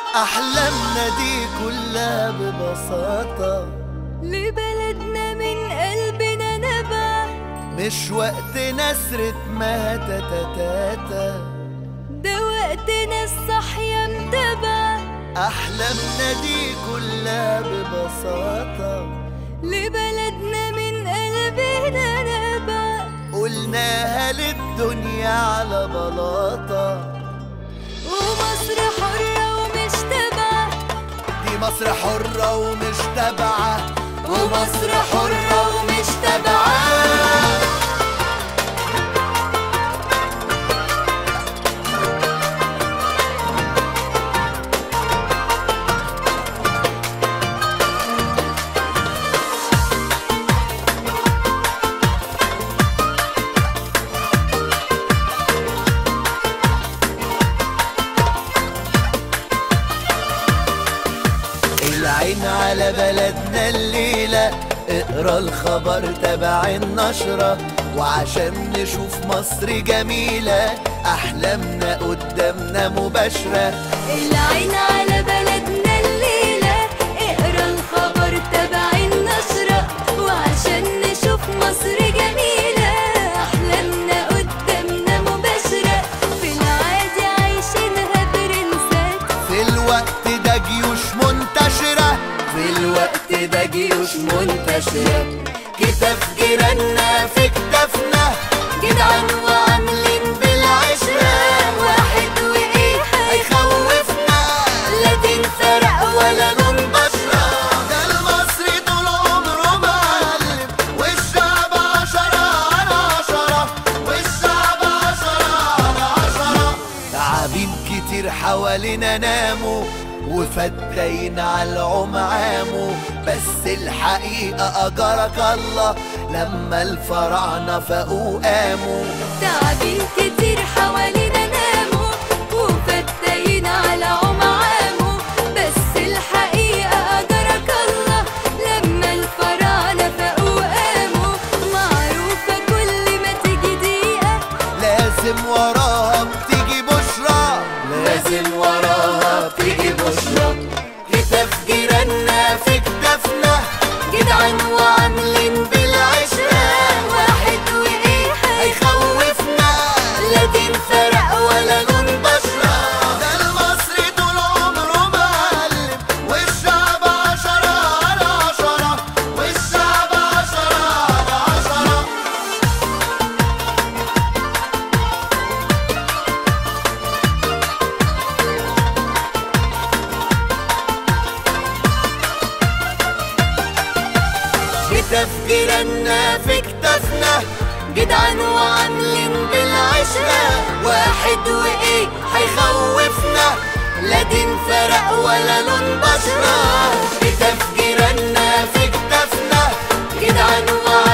أحلامنا دي كلها ببساطة لبلدنا من قلبنا نبع مش وقت نسرة ما تاتا تاتا ده وقتنا الصحية متبع أحلامنا دي كلها ببساطة لبلدنا من قلبنا نبع قلناها للدنيا على بلاطة ومصر حرة ومش تبع دي مصر حرة ومش تابعة ومصر حرة ومش تبعة العين على بلدنا الليلة اقرا الخبر تبع النشرة وعشان نشوف مصر جميلة أحلامنا قدامنا مباشرة العين على بلدنا الليلة اقرا الخبر تبع النشرة وعشان نشوف مصر جميلة أحلامنا قدامنا مباشرة في العادي عايشينها برنسات في الوقت ده جيوش منتشرة في الوقت ده جيوش منتشرة كتاف جيراننا في كتافنا جدعان وعاملين بالعشرة واحد وإيه هيخوفنا لا دين فرق ولا لون بشرة ده المصري طول عمره معلم والشعب عشرة على عشرة والشعب عشرة على عشرة تعابين كتير حوالينا ناموا وفتاين على العمعامو بس الحقيقة أجرك الله لما الفراعنة فاقوا قاموا تعابين كتير حوالينا ناموا وفتاين على عمعامو بس الحقيقة أدرك الله لما الفراعنة فاقوا قاموا معروفة كل ما تيجي دقيقة لازم وراها بتيجي بشرى لازم وراها بتيجي بشرى كتاف جيراننا في كتافنا جدعان وعاملين بالعشرة واحد وإيه هيخوفنا لا دين فرق ولا لون بشرة ده المصري طول عمره معلم والشعب عشرة على عشرة والشعب عشرة على عشرة كتاف جيراننا في كتافنا جدعان وعاملين بالعشرة واحد وإيه هيخوفنا لا دين فرق ولا لون بشرة كتاف جيراننا في كتافنا جدعان وعاملين